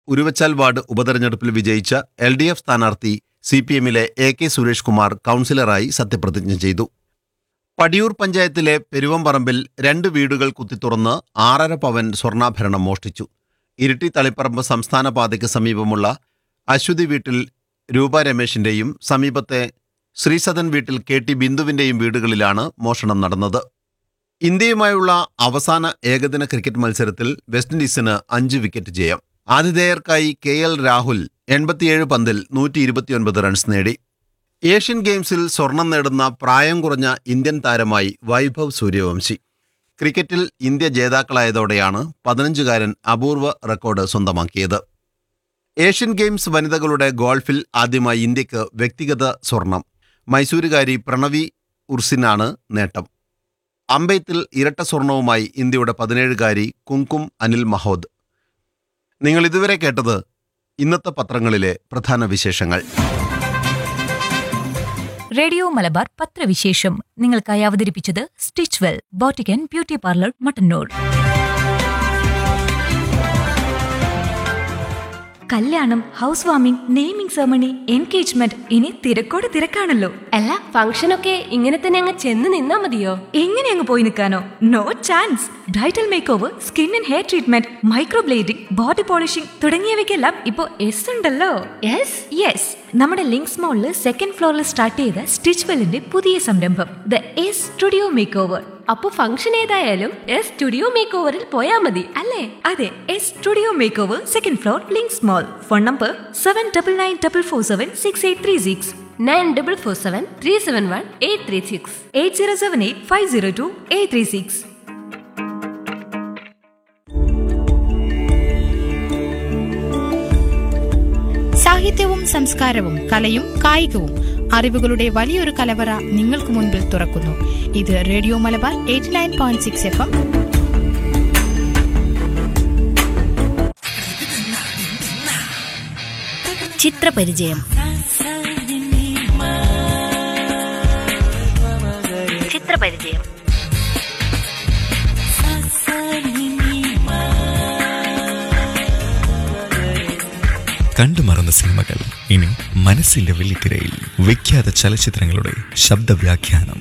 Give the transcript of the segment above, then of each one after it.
Uruvachal ward ഉപതെരഞ്ഞെടുപ്പിൽ വിജയിച്ച L D F സ്ഥാനാർത്ഥി സി പി എമ്മിലെ എ കെ സുരേഷ് കുമാർ കൗൺസിലറായി സത്യപ്രതിജ്ഞ ചെയ്തു പടിയൂർ പഞ്ചായത്തിലെ പെരുവമ്പറമ്പിൽ രണ്ട് വീടുകൾ കുത്തിത്തുറന്ന് ആറര പവൻ സ്വർണ്ണാഭരണം മോഷ്ടിച്ചു ഇരിട്ടി തളിപ്പറമ്പ് സംസ്ഥാന പാതയ്ക്ക് സമീപമുള്ള അശ്വതി വീട്ടിൽ രൂപ രമേശിന്റെയും സമീപത്തെ ശ്രീസദൻ വീട്ടിൽ കെ ടി ബിന്ദുവിന്റെയും വീടുകളിലാണ് മോഷണം നടന്നത് ഇന്ത്യയുമായുള്ള അവസാന ഏകദിന ക്രിക്കറ്റ് മത്സരത്തിൽ വെസ്റ്റ് ഇൻഡീസിന് അഞ്ച് വിക്കറ്റ് ജയം ആതിഥേയർക്കായി കെ എൽ രാഹുൽ എൺപത്തിയേഴ് പന്തിൽ നൂറ്റി ഇരുപത്തിയൊൻപത് റൺസ് നേടി ഏഷ്യൻ ഗെയിംസിൽ സ്വർണം നേടുന്ന പ്രായം കുറഞ്ഞ ഇന്ത്യൻ താരമായി വൈഭവ് സൂര്യവംശി ക്രിക്കറ്റിൽ ഇന്ത്യ ജേതാക്കളായതോടെയാണ് പതിനഞ്ചുകാരൻ അപൂർവ റെക്കോർഡ് സ്വന്തമാക്കിയത് ഏഷ്യൻ ഗെയിംസ് വനിതകളുടെ ഗോൾഫിൽ ആദ്യമായി ഇന്ത്യക്ക് വ്യക്തിഗത സ്വർണം മൈസൂരുകാരി പ്രണവി ഉർസിനാണ് നേട്ടം അമ്പെയ്ത്തിൽ ഇരട്ട സ്വർണവുമായി ഇന്ത്യയുടെ പതിനേഴുകാരി കുങ്കും അനിൽ മഹോദ് നിങ്ങൾ ഇതുവരെ കേട്ടത് ഇന്നത്തെ പത്രങ്ങളിലെ പ്രധാന വിശേഷങ്ങൾ റേഡിയോ മലബാർ പത്രവിശേഷം നിങ്ങൾക്കായി അവതരിപ്പിച്ചത് stitch well boutique and beauty parlour Mattannur കല്യാണം house warming naming ceremony engagement ഇനി തിരക്കോട് തിരക്കാണല്ലോ അല്ല ഫംഗ്ഷനൊക്കെ ഇങ്ങനെ തന്നെ അങ്ങ് ചെന്ന് നിന്നാ മതിയോ എങ്ങനെ അങ്ങ് പോയി നിൽക്കാനോ no chance bridal makeover skin and hair treatment microblading body polishing തുടങ്ങിയവയ്ക്കെല്ലാം ഇപ്പോൾ എസ് ഉണ്ടല്ലോ യെസ് യെസ് നമ്മുടെ ലിങ്ക്സ് മോളിൽ സെക്കൻഡ് ഫ്ലോറിൽ സ്റ്റാർട്ട് ചെയ്ത സ്റ്റിച്ച് വെല്ലിന്റെ പുതിയ സംരംഭം the S studio makeover അപ്പൊ ഫംഗ്ഷൻ ഏതായാലും എസ് സ്റ്റുഡിയോ മേക്ക് ഓവറിൽ പോയാ മതി അല്ലേ അതെ S studio makeover second floor Links mall phone number seven double nine double four seven six eight three six nine double four seven three seven one eight three six eight zero seven eight five zero two eight three six സാഹിത്യവും സംസ്കാരവും കലയും കായികവും അറിവുകളുടെ വലിയൊരു കലവറ നിങ്ങൾക്ക് മുൻപിൽ തുറക്കുന്നു ഇത് radio Malabar eighty nine point six F M ചിത്രപരിചയം ചിത്രപരിചയം കണ്ടു മറന്ന സിനിമകൾ ഇനി മനസ്സിന്റെ വെള്ളിത്തിരയിൽ വിഖ്യാത ചലച്ചിത്രങ്ങളുടെ ശബ്ദവ്യാഖ്യാനം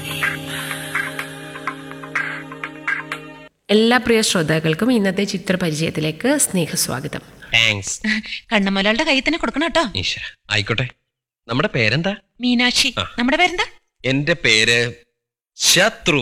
എല്ലാ പ്രിയ ശ്രോതാക്കൾക്കും ഇന്നത്തെ ചിത്രപരിചയത്തിലേക്ക് സ്നേഹസ്വാഗതം താങ്ക്സ് കണ്ണമൊരാളുടെ കയ്യിൽ തന്നെ കൊടുക്കണം കേട്ടോ ഈശ്വര ആയിക്കോട്ടെ നമ്മുടെ പേരെന്താ മീനാക്ഷി ആ. നമ്മുടെ പേരെന്താ എന്റെ പേര് ശത്രു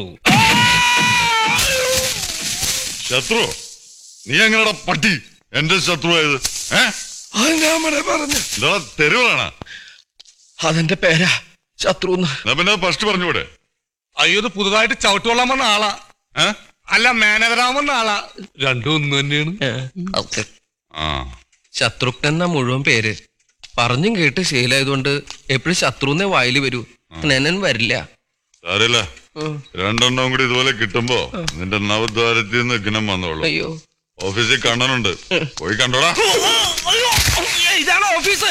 ശത്രു നീ എങ്ങനെടാ പട്ടി എന്റെ ശത്രുവായത് ഏ പറഞ്ഞു എന്താ തെരുവാണ് അതെന്റെ പേരാ ശത്രു എന്നാ പിന്നെ ഫസ്റ്റ് പറഞ്ഞൂടെ അയ്യോ ഇത് പുതുതായിട്ട് ചവിട്ടുകൊള്ളാൻ വന്ന ആളാ ഏ അല്ല മാനേജറാൻ വന്ന ആളാ രണ്ടും ഒന്ന് തന്നെയാണ് ആ ശത്രുഘ്നൻ എന്നാ മുഴുവൻ പേര് പറഞ്ഞും കേട്ട് ശീലമായതുകൊണ്ട് എപ്പോഴും ശത്രുന്നേ വായിൽ വരൂ നെനൻ വരില്ല സാരല്ല ഉം. രണ്ടെണ്ണം കൂടി ഇതുപോലെ കിട്ടുമ്പോ നിന്റെ നവദ്വാരത്തിൽ നിന്ന് ഗുണം വന്നോളൂ അയ്യോ ഓഫീസിൽ കണ്ണനുണ്ട് പോയി കണ്ടോടാ ഇതാണ് ഓഫീസ്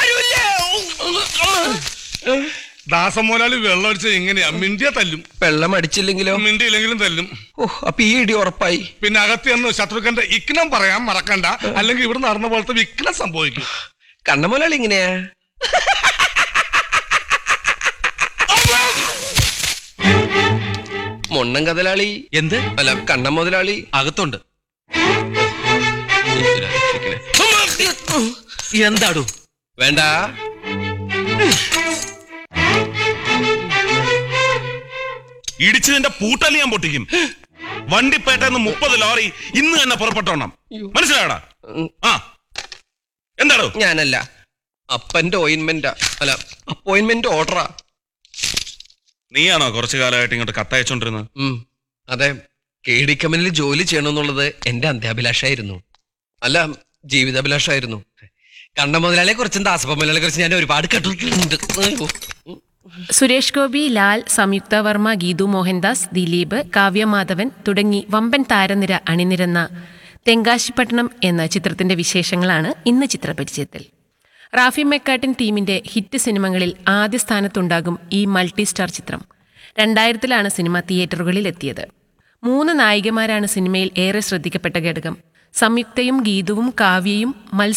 ദാസം മുതലാളി വെള്ളം അടിച്ച എങ്ങനെയാ മിണ്ടിയ തല്ലും വെള്ളം അടിച്ചില്ലെങ്കിലോ മിണ്ടിയില്ലെങ്കിലും തല്ലും ഓ അപ്പൊ ഈ ഇടി ഉറപ്പായി പിന്നെ അകത്ത് ചെന്ന് ശത്രുക്കന്റെ ഇക്നം പറയാൻ മറക്കണ്ട അല്ലെങ്കിൽ ഇവിടെ നടന്ന പോലത്തെ വിക്നം സംഭവിക്കും കണ്ണമുലാളി ഇങ്ങനെയാ മൊണ്ണൻ കതലാളി എന്ത് അല്ല കണ്ണൻ മുതലാളി അകത്തുണ്ട് എന്താടു വേണ്ട ഇടിച്ചതിന്റെ പൂട്ടല് ഞാൻ പൊട്ടിക്കും വണ്ടിപ്പേട്ടെന്ന് മുപ്പത് ലോറി ഇന്ന് തന്നെ പുറപ്പെട്ടോണം മനസ്സിലായടാ ആ എന്താടോ ഞാനല്ല അപ്പന്റെ ഓയിൻമെന്റാ അല്ല അപ്പോയിന്റ്മെന്റ് ഓർഡറാ നീയാണോ കുറച്ചു കാലമായിട്ട് ഇങ്ങോട്ട് കത്തയച്ചോണ്ടിരുന്നത് ഉം. അതെ കെ ഡി കമ്പനിയിൽ ജോലി ചെയ്യണമെന്നുള്ളത് എന്റെ അന്ത്യാഭിലാഷായിരുന്നു അല്ല ജീവിതാഭിലാഷായിരുന്നു കണ്ണ മുതലാളിയെ കുറിച്ചും ദാസപ്പ മുതലാളിയെ കുറിച്ച് ഞാൻ ഒരുപാട് കേട്ടിട്ടുണ്ട് അയ്യോ. സുരേഷ് ഗോപി ലാൽ സംയുക്ത വർമ്മ ഗീതു മോഹൻദാസ് ദിലീപ് കാവ്യമാധവൻ തുടങ്ങി വമ്പൻ താരനിര അണിനിരന്ന തെങ്കാശിപ്പട്ടണം എന്ന ചിത്രത്തിന്റെ വിശേഷങ്ങളാണ് ഇന്ന് ചിത്രപരിചയത്തിൽ റാഫി മെക്കാട്ടിൻ ടീമിന്റെ ഹിറ്റ് സിനിമകളിൽ ആദ്യ സ്ഥാനത്തുണ്ടാകും ഈ മൾട്ടി സ്റ്റാർ ചിത്രം രണ്ടായിരത്തിലാണ് സിനിമ തിയേറ്ററുകളിൽ എത്തിയത് മൂന്ന് നായികമാരാണ് സിനിമയിൽ ഏറെ ശ്രദ്ധിക്കപ്പെട്ട ഘടകം സംയുക്തയും ഗീതുവും കാവ്യയും മത്സ